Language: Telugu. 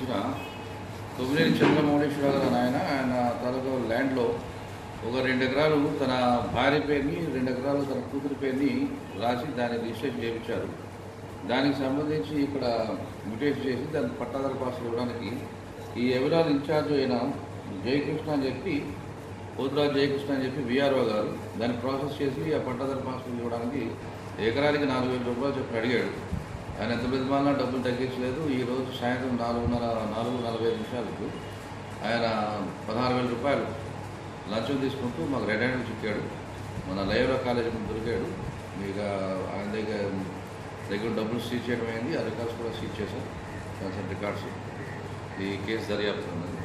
సంబంధించిన తొమ్మిది చంద్రమౌళేశ్వర గారు ఆయన ఆయన తాలూకా ల్యాండ్లో ఒక రెండు ఎకరాలు తన భార్య పేరుని రెండు ఎకరాలు తన కూతురు పేరుని రాసి దాన్ని రిజిస్ట్రేషన్ చేయించారు దానికి సంబంధించి ఇక్కడ మ్యూటేషన్ చేసి దాన్ని పట్టాదారు పాసులు ఇవ్వడానికి ఈ ఎవరాలు ఇన్ఛార్జ్ అయిన జయకృష్ణ అని చెప్పి పోతురాజు జయకృష్ణ అని చెప్పి విఆర్ఓ గారు దాన్ని ప్రాసెస్ చేసి ఆ పట్టాదారు పాసులు ఇవ్వడానికి ఎకరానికి నాలుగు వేల రూపాయలు చెప్పి అడిగాడు ఆయన ఎంత పెద్దమాలినా డబ్బులు తగ్గించలేదు ఈ రోజు సాయంత్రం నాలుగున్నర నాలుగు నలభై ఐదు నిమిషాలకు ఆయన పదహారు వేల రూపాయలు లంచం తీసుకుంటూ మాకు రెడ్ హ్యాండ్ చిక్కాడు మన లైవ్రా కాలేజీ ముందు దొరికాడు ఇక ఆయన దగ్గర దగ్గర డబ్బులు సీజ్ చేయడం అయింది ఆ రికార్డ్స్ కూడా సీజ్ చేశాం కన్సర్ట్ రికార్డ్స్ ఈ కేసు దర్యాప్తు ఉన్నది